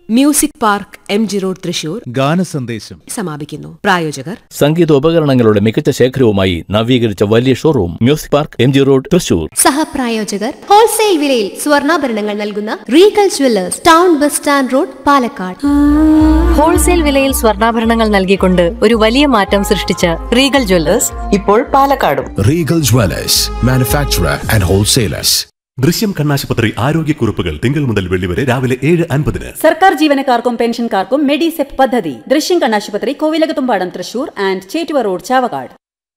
Music park M G road Thrissur ഗാനസന്ദേശം സമാപിക്കുന്നു പ്രായോജകർ സംഗീതോപകരണങ്ങളുടെ മികച്ച ശേഖരവുമായി നവീകരിച്ച വലിയ showroom music park M G road Thrissur സഹപ്രായോജകർ ഹോൾസെയിൽ വിലയിൽ സ്വർണ്ണാഭരണങ്ങൾ നൽകുന്ന Regal jewellers town bus stand road Palakkad wholesale വിലയിൽ സ്വർണ്ണാഭരണങ്ങൾ നൽകിക്കൊണ്ട് ഒരു വലിയ മാറ്റം സൃഷ്ടിച്ച റീഗൽ ജ്വല്ലേഴ്സ് ഇപ്പോൾ പാലക്കാടും Regal Dwellers, manufacturer and wholesalers. ദൃശ്യം കണ്ണാശുപത്രി ആരോഗ്യക്കുറിപ്പുകൾ തിങ്കൾ മുതൽ വെള്ളി വരെ രാവിലെ ഏഴ് അൻപതിന് സർക്കാർ ജീവനക്കാർക്കും പെൻഷൻകാർക്കും മെഡിസെപ് പദ്ധതി ദൃശ്യം കണ്ണാശുപത്രി കോവിലകത്തുംപാടം തൃശൂർ ആൻഡ് ചേറ്റുവ റോഡ് ചാവക്കാട്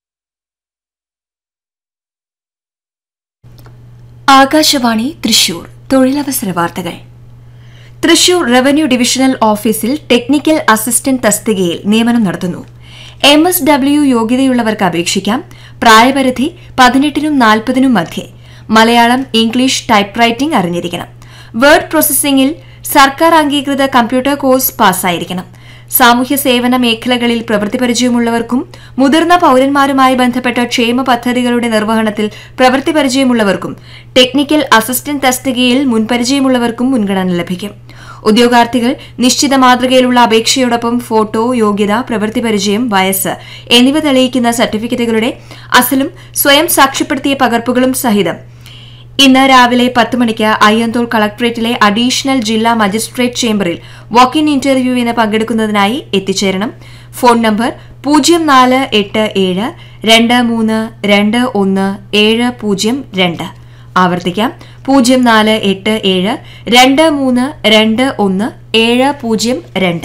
ആകാശവാണി തൃശൂർ തൊഴിലവസര വാർത്തകൾ തൃശൂർ റവന്യൂ ഡിവിഷണൽ ഓഫീസിൽ ടെക്നിക്കൽ അസിസ്റ്റന്റ് തസ്തികയിൽ നിയമനം നടത്തുന്നു എം എസ് ഡബ്ല്യു യോഗ്യതയുള്ളവർക്ക് അപേക്ഷിക്കാം പ്രായപരിധി പതിനെട്ടിനും നാൽപ്പതിനും മധ്യേ മലയാളം ഇംഗ്ലീഷ് ടൈപ്പ് റൈറ്റിംഗ് അറിഞ്ഞിരിക്കണം വേർഡ് പ്രോസസ്സിംഗിൽ സർക്കാർ അംഗീകൃത കമ്പ്യൂട്ടർ കോഴ്സ് പാസ്സായിരിക്കണം സാമൂഹ്യ സേവന മേഖലകളിൽ പ്രവൃത്തി പരിചയമുള്ളവർക്കും മുതിർന്ന പൌരന്മാരുമായി ബന്ധപ്പെട്ട ക്ഷേമ പദ്ധതികളുടെ നിർവഹണത്തിൽ പ്രവൃത്തി പരിചയമുള്ളവർക്കും ടെക്നിക്കൽ അസിസ്റ്റന്റ് തസ്തികയിൽ മുൻപരിചയമുള്ളവർക്കും മുൻഗണന ലഭിക്കും ഉദ്യോഗാർത്ഥികൾ നിശ്ചിത മാതൃകയിലുള്ള അപേക്ഷയോടൊപ്പം ഫോട്ടോ യോഗ്യത പ്രവൃത്തി പരിചയം വയസ്സ് എന്നിവ തെളിയിക്കുന്ന സർട്ടിഫിക്കറ്റുകളുടെ അസലും സ്വയം സാക്ഷ്യപ്പെടുത്തിയ പകർപ്പുകളും സഹിതം ഇന്ന് രാവിലെ പത്ത് മണിക്ക് അയ്യന്തോൾ കളക്ടറേറ്റിലെ അഡീഷണൽ ജില്ലാ മജിസ്ട്രേറ്റ് ചേംബറിൽ വാക്ക് ഇൻ ഇന്റർവ്യൂവിന് പങ്കെടുക്കുന്നതിനായി എത്തിച്ചേരണം ഫോൺ നമ്പർ പൂജ്യം നാല് എട്ട് ഏഴ് രണ്ട് മൂന്ന് രണ്ട് ഒന്ന് ഏഴ് പൂജ്യം രണ്ട് ആവർത്തിക്കാം പൂജ്യം നാല് എട്ട് ഏഴ് രണ്ട് മൂന്ന് രണ്ട് ഒന്ന് ഏഴ് പൂജ്യം രണ്ട്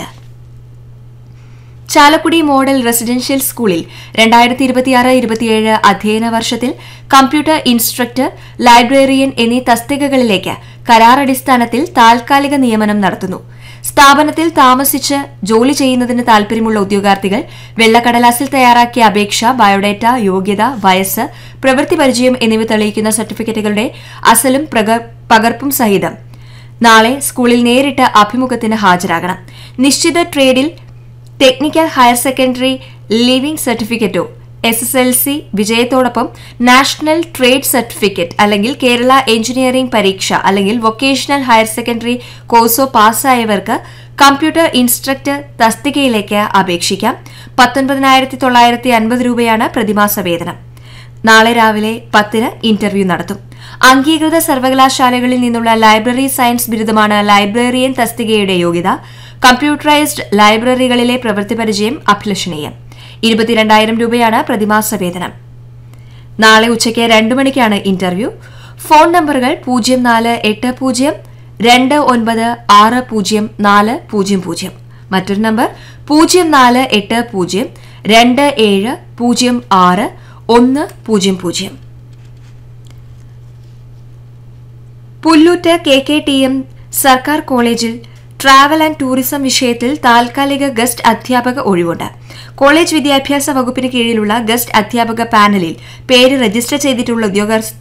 ചാലക്കുടി മോഡൽ റെസിഡൻഷ്യൽ സ്കൂളിൽ രണ്ടായിരത്തി ഇരുപത്തിയാറ് ഇരുപത്തിയേഴ് അധ്യയന വർഷത്തിൽ കമ്പ്യൂട്ടർ ഇൻസ്ട്രക്ടർ ലൈബ്രറിയൻ എന്നീ തസ്തികകളിലേക്ക് കരാറടിസ്ഥാനത്തിൽ താൽക്കാലിക നിയമനം നടത്തുന്നു സ്ഥാപനത്തിൽ താമസിച്ച് ജോലി ചെയ്യുന്നതിന് താൽപര്യമുള്ള ഉദ്യോഗാർത്ഥികൾ വെള്ളക്കടലാസിൽ തയ്യാറാക്കിയ അപേക്ഷ ബയോഡേറ്റ യോഗ്യത വയസ്സ് പ്രവൃത്തി പരിചയം എന്നിവ തെളിയിക്കുന്ന സർട്ടിഫിക്കറ്റുകളുടെ അസലും പ്രക- പകർപ്പും സഹിതം നാളെ സ്കൂളിൽ നേരിട്ട് അഭിമുഖത്തിന് ഹാജരാകണം നിശ്ചിത ട്രേഡിൽ ടെക്നിക്കൽ ഹയർ സെക്കൻഡറി ലിവിംഗ് സർട്ടിഫിക്കറ്റോ എസ് എസ് എൽ സി വിജയത്തോടൊപ്പം നാഷണൽ ട്രേഡ് സർട്ടിഫിക്കറ്റ് അല്ലെങ്കിൽ കേരള എഞ്ചിനീയറിംഗ് പരീക്ഷ അല്ലെങ്കിൽ വൊക്കേഷണൽ ഹയർ സെക്കൻഡറി കോഴ്സോ പാസ്സായവർക്ക് കമ്പ്യൂട്ടർ ഇൻസ്ട്രക്ടർ തസ്തികയിലേക്ക് അപേക്ഷിക്കാം പത്തൊൻപതിനായിരത്തി തൊള്ളായിരത്തി അൻപത് രൂപയാണ് പ്രതിമാസ വേതനം നാളെ രാവിലെ പത്തിന് ഇന്റർവ്യൂ നടത്തും അംഗീകൃത സർവകലാശാലകളിൽ നിന്നുള്ള ലൈബ്രറി സയൻസ് ബിരുദമാണ് ലൈബ്രറിയൻ തസ്തികയുടെ യോഗ്യത കമ്പ്യൂട്ടറൈസ്ഡ് ലൈബ്രറികളിലെ പ്രവൃത്തി പരിചയം അഭിലഷണീയം ഇരുപത്തിരണ്ടായിരം രൂപയാണ് പ്രതിമാസ വേതനം നാളെ ഉച്ചയ്ക്ക് രണ്ടു മണിക്കാണ് ഇന്റർവ്യൂ ഫോൺ നമ്പറുകൾ പൂജ്യം നാല് എട്ട് പൂജ്യം രണ്ട് ഒൻപത് ആറ് പൂജ്യം നാല് പൂജ്യം പൂജ്യം മറ്റൊരു നമ്പർ പൂജ്യം നാല് എട്ട് പൂജ്യം രണ്ട് ഏഴ് പൂജ്യം ആറ് ഒന്ന് പൂജ്യം പൂജ്യം Pullut K K T M സർക്കാർ കോളേജിൽ ട്രാവൽ ആൻഡ് ടൂറിസം വിഷയത്തിൽ താൽക്കാലിക ഗസ്റ്റ് അധ്യാപക ഒഴിവുണ്ട് കോളേജ് വിദ്യാഭ്യാസ വകുപ്പിന് കീഴിലുള്ള ഗസ്റ്റ് അധ്യാപക പാനലിൽ പേര് രജിസ്റ്റർ ചെയ്തിട്ടുള്ള ഉദ്യോഗാർ-